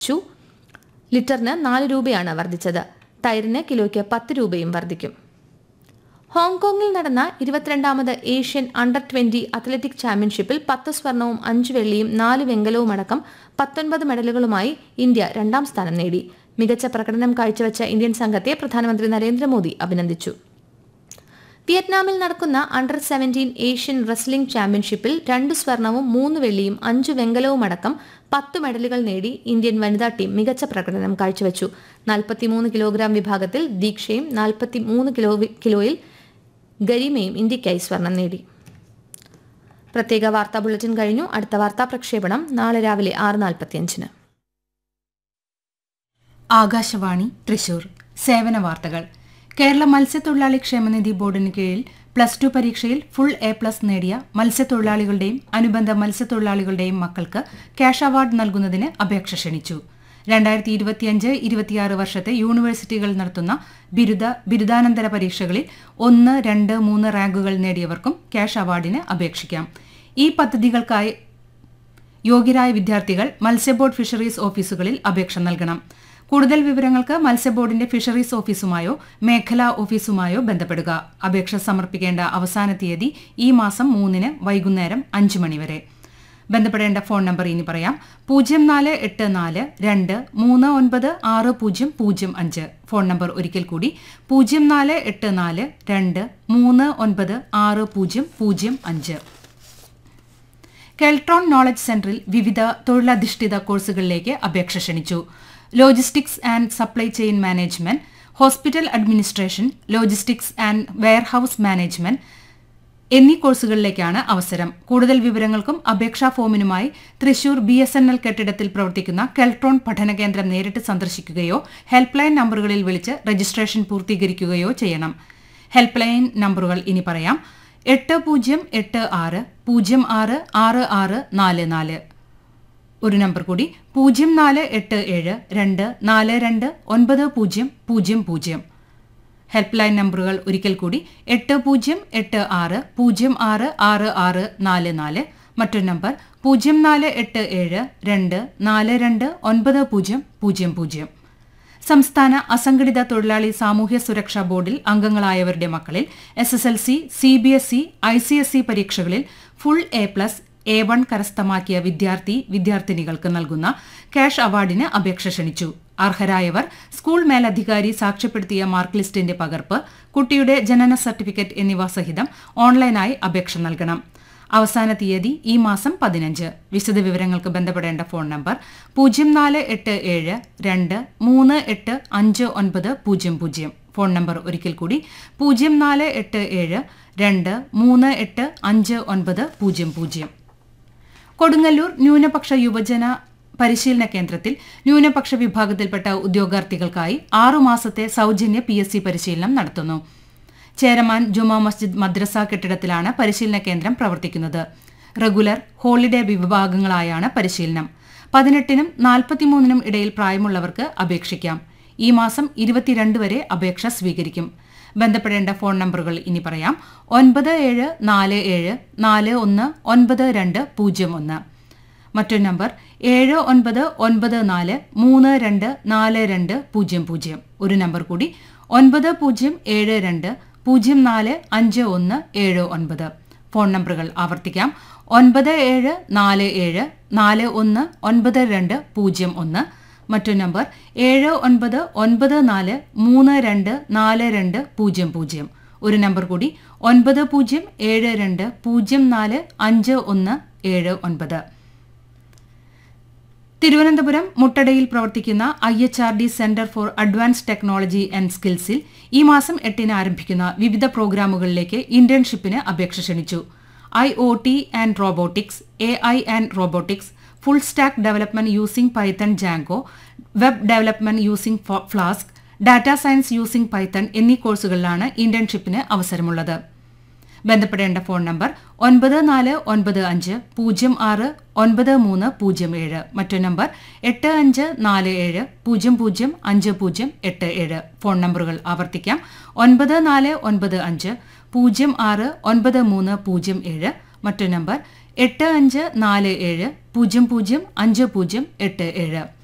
ചു ലിറ്ററിന് നാല് രൂപയാണ് വർദ്ധിച്ചത് തൈരിന് കിലോയ്ക്ക് പത്ത് രൂപയും വർദ്ധിക്കും ഹോങ്കോങ്ങിൽ നടന്ന ഇരുപത്തിരണ്ടാമത് ഏഷ്യൻ അണ്ടർ ട്വന്റി അത്ലറ്റിക് ചാമ്പ്യൻഷിപ്പിൽ പത്ത് സ്വർണവും അഞ്ച് വെള്ളിയും നാല് വെങ്കലവും അടക്കം പത്തൊൻപത് മെഡലുകളുമായി ഇന്ത്യ രണ്ടാം സ്ഥാനം നേടി മികച്ച പ്രകടനം കാഴ്ചവെച്ച ഇന്ത്യൻ സംഘത്തെ പ്രധാനമന്ത്രി നരേന്ദ്രമോദി അഭിനന്ദിച്ചു വിയറ്റ്നാമിൽ നടക്കുന്ന അണ്ടർ സെവൻറ്റീൻ ഏഷ്യൻ റെസ്ലിംഗ് ചാമ്പ്യൻഷിപ്പിൽ രണ്ട് സ്വർണവും മൂന്ന് വെള്ളിയും അഞ്ച് വെങ്കലവും അടക്കം പത്ത് മെഡലുകൾ നേടി ഇന്ത്യൻ വനിതാ ടീം മികച്ച പ്രകടനം കാഴ്ചവെച്ചു നാൽപ്പത്തിമൂന്ന് കിലോഗ്രാം വിഭാഗത്തിൽ ദീക്ഷയും നാൽപ്പത്തിമൂന്ന് കിലോ കിലോയിൽ ഗരിമയും ഇന്ത്യയ്ക്കായി സ്വർണം നേടി പ്രത്യേക വാർത്താ ബുള്ളറ്റിൻ കഴിഞ്ഞു അടുത്ത വാർത്താ പ്രക്ഷേപണം നാളെ രാവിലെ ആറ് നാൽപ്പത്തിയഞ്ചിന് ആകാശവാണി തൃശൂർ സേവന വാർത്തകൾ കേരള മത്സ്യത്തൊഴിലാളി ക്ഷേമനിധി ബോർഡിന് കീഴിൽ പ്ലസ് ടു പരീക്ഷയിൽ ഫുൾ എ പ്ലസ് നേടിയ മത്സ്യത്തൊഴിലാളികളുടെയും അനുബന്ധ മത്സ്യത്തൊഴിലാളികളുടെയും മക്കൾക്ക് ക്യാഷ് അവാർഡ് നൽകുന്നതിന് അപേക്ഷ ക്ഷണിച്ചു രണ്ടായിരത്തി ഇരുപത്തിയഞ്ച് ഇരുപത്തിയാറ് വർഷത്തെ യൂണിവേഴ്സിറ്റികൾ നടത്തുന്ന ബിരുദ ബിരുദാനന്തര പരീക്ഷകളിൽ ഒന്ന് രണ്ട് മൂന്ന് റാങ്കുകൾ നേടിയവർക്കും ക്യാഷ് അവാർഡിന് അപേക്ഷിക്കാം ഈ പദ്ധതികൾക്കായി യോഗ്യരായ വിദ്യാർത്ഥികൾ മത്സ്യബോർഡ് ഫിഷറീസ് ഓഫീസുകളിൽ അപേക്ഷ നൽകണം കൂടുതൽ വിവരങ്ങൾക്ക് മത്സ്യബോർഡിന്റെ ഫിഷറീസ് ഓഫീസുമായോ മേഖലാ ഓഫീസുമായോ ബന്ധപ്പെടുക അപേക്ഷ സമർപ്പിക്കേണ്ട അവസാന തീയതി ഈ മാസം മൂന്നിന് വൈകുന്നേരം അഞ്ച് മണിവരെ ബന്ധപ്പെടേണ്ട ഫോൺ നമ്പർ ഇനി പറയാം പൂജ്യം നാല് എട്ട് നാല് രണ്ട് മൂന്ന് ഒൻപത് ആറ് പൂജ്യം പൂജ്യം അഞ്ച് ഫോൺ നമ്പർ ഒരിക്കൽ കൂടി പൂജ്യം നാല് എട്ട് നാല് രണ്ട് മൂന്ന് ഒൻപത് ആറ് പൂജ്യം പൂജ്യം അഞ്ച് കെൽട്രോൺ നോളജ് സെന്ററിൽ വിവിധ തൊഴിലധിഷ്ഠിത കോഴ്സുകളിലേക്ക് അപേക്ഷ ക്ഷണിച്ചു logistics and supply chain management hospital administration logistics and warehouse management എന്നീ കോഴ്സുകളിലേക്കാണ് അവസരം കൂടുതൽ വിവരങ്ങൾക്കും അപേക്ഷാ ഫോമിനുമായി Thrissur B S N L കെട്ടിടത്തിൽ പ്രവർത്തിക്കുന്ന കെൽട്രോൺ പഠന കേന്ദ്രം നേരിട്ട് സന്ദർശിക്കുകയോ ഹെൽപ്പ് ലൈൻ നമ്പറുകളിൽ വിളിച്ച് രജിസ്ട്രേഷൻ പൂർത്തീകരിക്കുകയോ ചെയ്യണം ഹെൽപ്പ് ലൈൻ നമ്പറുകൾ ഇനി പറയാം എട്ട് പൂജ്യം എട്ട് ആറ് പൂജ്യം ആറ് ആറ് ആറ് നാല് നാല് ഒരു നമ്പർ കൂടി പൂജ്യം നാല് എട്ട് ഏഴ് രണ്ട് നാല് രണ്ട് ഒൻപത് പൂജ്യം പൂജ്യം പൂജ്യം ഹെൽപ്പ് ലൈൻ നമ്പറുകൾ ഒരിക്കൽ കൂടി എട്ട് പൂജ്യം എട്ട് ആറ് പൂജ്യം ആറ് ആറ് ആറ് നാല് നാല് മറ്റൊരു നമ്പർ പൂജ്യം നാല് എട്ട് ഏഴ് രണ്ട് നാല് രണ്ട് ഒൻപത് പൂജ്യം പൂജ്യം പൂജ്യം സംസ്ഥാന അസംഘടിത തൊഴിലാളി സാമൂഹ്യ സുരക്ഷാ ബോർഡിൽ അംഗങ്ങളായവരുടെ മക്കളിൽ S S L C C B S E I C S E പരീക്ഷകളിൽ full A plus A one കരസ്ഥമാക്കിയ വിദ്യാർത്ഥി വിദ്യാർത്ഥിനികൾക്ക് നൽകുന്ന ക്യാഷ് അവാർഡിന് അപേക്ഷ ക്ഷണിച്ചു അർഹരായവർ സ്കൂൾ മേലധികാരി സാക്ഷ്യപ്പെടുത്തിയ മാർക്ക് ലിസ്റ്റിന്റെ പകർപ്പ് കുട്ടിയുടെ ജനന സർട്ടിഫിക്കറ്റ് എന്നിവ സഹിതം ഓൺലൈനായി അപേക്ഷ നൽകണം അവസാന തീയതി ഈ മാസം പതിനഞ്ച് വിശദവിവരങ്ങൾക്ക് ബന്ധപ്പെടേണ്ട ഫോൺ നമ്പർ പൂജ്യം നാല് എട്ട് ഏഴ് രണ്ട് മൂന്ന് എട്ട് അഞ്ച് ഒൻപത് പൂജ്യം പൂജ്യം ഫോൺ നമ്പർ ഒരിക്കൽ കൂടി പൂജ്യം നാല് എട്ട് ഏഴ് രണ്ട് മൂന്ന് എട്ട് അഞ്ച് ഒൻപത് പൂജ്യം പൂജ്യം കൊടുങ്ങല്ലൂർ ന്യൂനപക്ഷ യുവജന പരിശീലന കേന്ദ്രത്തിൽ ന്യൂനപക്ഷ വിഭാഗത്തിൽപ്പെട്ട ഉദ്യോഗാർത്ഥികൾക്കായി ആറുമാസത്തെ സൗജന്യ പി എസ് സി പരിശീലനം നടത്തുന്നു ചേരമാൻ ജുമാ മസ്ജിദ് മദ്രസ കെട്ടിടത്തിലാണ് പരിശീലന കേന്ദ്രം പ്രവർത്തിക്കുന്നത് റെഗുലർ ഹോളിഡേ വിഭാഗങ്ങളായാണ് പരിശീലനം പതിനെട്ടിനും നാൽപ്പത്തിമൂന്നിനും ഇടയിൽ പ്രായമുള്ളവർക്ക് അപേക്ഷിക്കാം ഈ മാസം ഇരുപത്തിരണ്ട് വരെ അപേക്ഷ സ്വീകരിക്കും ബന്ധപ്പെടേണ്ട ഫോൺ നമ്പറുകൾ ഇനി പറയാം ഒൻപത് ഏഴ് നാല് ഏഴ് നാല് ഒന്ന് ഒൻപത് രണ്ട് പൂജ്യം ഒന്ന് മറ്റൊരു നമ്പർ ഏഴ് ഒൻപത് ഒൻപത് നാല് മൂന്ന് രണ്ട് നാല് രണ്ട് പൂജ്യം പൂജ്യം ഒരു നമ്പർ കൂടി ഒൻപത് പൂജ്യം ഏഴ് രണ്ട് പൂജ്യം നാല് അഞ്ച് ഒന്ന് ഏഴ് ഒൻപത് ഫോൺ നമ്പറുകൾ ആവർത്തിക്കാം ഒൻപത് ഏഴ് നാല് ഏഴ് നാല് ഒന്ന് ഒൻപത് രണ്ട് പൂജ്യം ഒന്ന് മറ്റൊരു നമ്പർ ഏഴ് ഒൻപത് ഒൻപത് നാല് മൂന്ന് രണ്ട് നാല് രണ്ട് പൂജ്യം പൂജ്യം ഒരു നമ്പർ കൂടി ഒൻപത് പൂജ്യം ഏഴ് രണ്ട് പൂജ്യം നാല് അഞ്ച് ഒന്ന് ഏഴ് ഒൻപത് തിരുവനന്തപുരം മുട്ടടയിൽ പ്രവർത്തിക്കുന്ന I H R D centre for advance technology and സ്കിൽസിൽ ഈ മാസം എട്ടിന് ആരംഭിക്കുന്ന വിവിധ പ്രോഗ്രാമുകളിലേക്ക് ഇന്റേൺഷിപ്പിന് അപേക്ഷ ക്ഷണിച്ചു I O T and robotics A I and robotics full stack development using Python Django web development using Flask data science using Python എന്നീ കോഴ്സുകളിലാണ് ഇന്റേൺഷിപ്പിന് അവസരമുള്ളത് ബന്ധപ്പെടേണ്ട ഫോൺ നമ്പർ ഒൻപത് നാല് ഒൻപത് അഞ്ച് പൂജ്യം ആറ് ഒൻപത് മൂന്ന് പൂജ്യം ഏഴ് മറ്റൊരു നമ്പർ എട്ട് അഞ്ച് നാല് ഏഴ് പൂജ്യം പൂജ്യം അഞ്ച് പൂജ്യം എട്ട് ഏഴ് ഫോൺ നമ്പറുകൾ ആവർത്തിക്കാം ഒൻപത് നാല് ഒൻപത് അഞ്ച് പൂജ്യം ആറ് ഒൻപത് മൂന്ന് പൂജ്യം ഏഴ് മറ്റൊരു നമ്പർ എട്ട് അഞ്ച് നാല് ഏഴ് പൂജ്യം പൂജ്യം അഞ്ച് പൂജ്യം എട്ട് ഏഴ്